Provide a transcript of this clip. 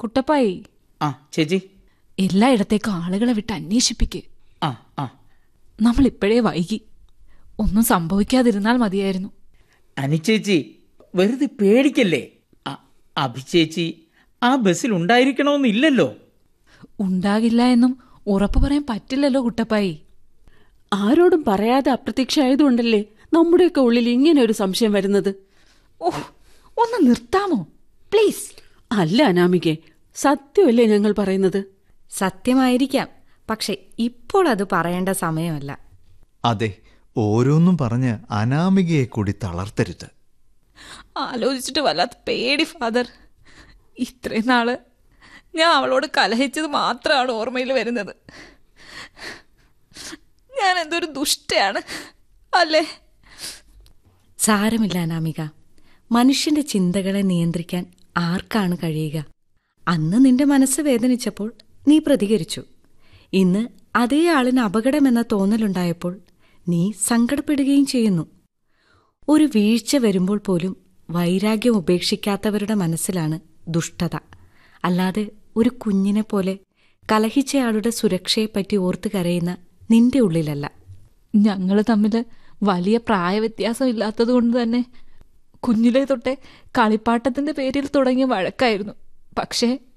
കുട്ടപ്പായി ആ ചേച്ചി എല്ലായിടത്തേക്കും ആളുകളെ വിട്ട് അന്വേഷിപ്പിക്ക് ആ ആ നമ്മൾ ഇപ്പോഴേ വൈകി ഒന്നും സംഭവിക്കാതിരുന്നാൽ മതിയായിരുന്നു അനുചേച്ചി വെറുതെ പേടിക്കല്ലേ അ- അഭിചേച്ചി ആ ബസ്സിൽ ഉണ്ടായിരിക്കണമെന്നില്ലല്ലോ ഉണ്ടാകില്ല എന്നും ഉറപ്പു പറയാൻ പറ്റില്ലല്ലോ കുട്ടപ്പായി ആരോടും പറയാതെ അപ്രത്യക്ഷമായതുകൊണ്ടല്ലേ നമ്മുടെയൊക്കെ ഉള്ളിൽ ഇങ്ങനെ ഒരു സംശയം വരുന്നത് ഓ ഒന്ന് നിർത്താമോ പ്ലീസ് അല്ല അനാമികെ സത്യമല്ലേ ഞങ്ങൾ പറയുന്നത് സത്യമായിരിക്കാം പക്ഷെ ഇപ്പോൾ അത് പറയേണ്ട സമയമല്ല അതെ ഓരോന്നും പറഞ്ഞ് അനാമികയെ കൂടി തളർത്തരുത് ആലോചിച്ചിട്ട് വല്ലാത്ത പേടി ഫാദർ ഇത്രയും നാള് ഞാൻ അവളോട് കലഹിച്ചത് മാത്രമാണ് ഓർമ്മയിൽ വരുന്നത് ഞാൻ എന്തൊരു ദുഷ്ടയാണ് അല്ലേ സാരമില്ല അനാമിക മനുഷ്യന്റെ ചിന്തകളെ നിയന്ത്രിക്കാൻ ആർക്കാണ് കഴിയുക അന്ന് നിന്റെ മനസ്സ് വേദനിച്ചപ്പോൾ നീ പ്രതികരിച്ചു ഇന്ന് അതേ ആളിന് അപകടമെന്ന തോന്നലുണ്ടായപ്പോൾ നീ സങ്കടപ്പെടുകയും ചെയ്യുന്നു ഒരു വീഴ്ച വരുമ്പോൾ പോലും വൈരാഗ്യം ഉപേക്ഷിക്കാത്തവരുടെ മനസ്സിലാണ് ദുഷ്ടത അല്ലാതെ ഒരു കുഞ്ഞിനെ പോലെ കലഹിച്ചയാളുടെ സുരക്ഷയെപ്പറ്റി ഓർത്ത് കരയുന്ന നിന്റെ ഉള്ളിലല്ല ഞങ്ങൾ തമ്മിൽ വലിയ പ്രായവ്യത്യാസം ഇല്ലാത്തത് കൊണ്ട് തന്നെ കുഞ്ഞിലെ തൊട്ടേ കളിപ്പാട്ടത്തിന്റെ പേരിൽ തുടങ്ങിയ വഴക്കായിരുന്നു പക്ഷേ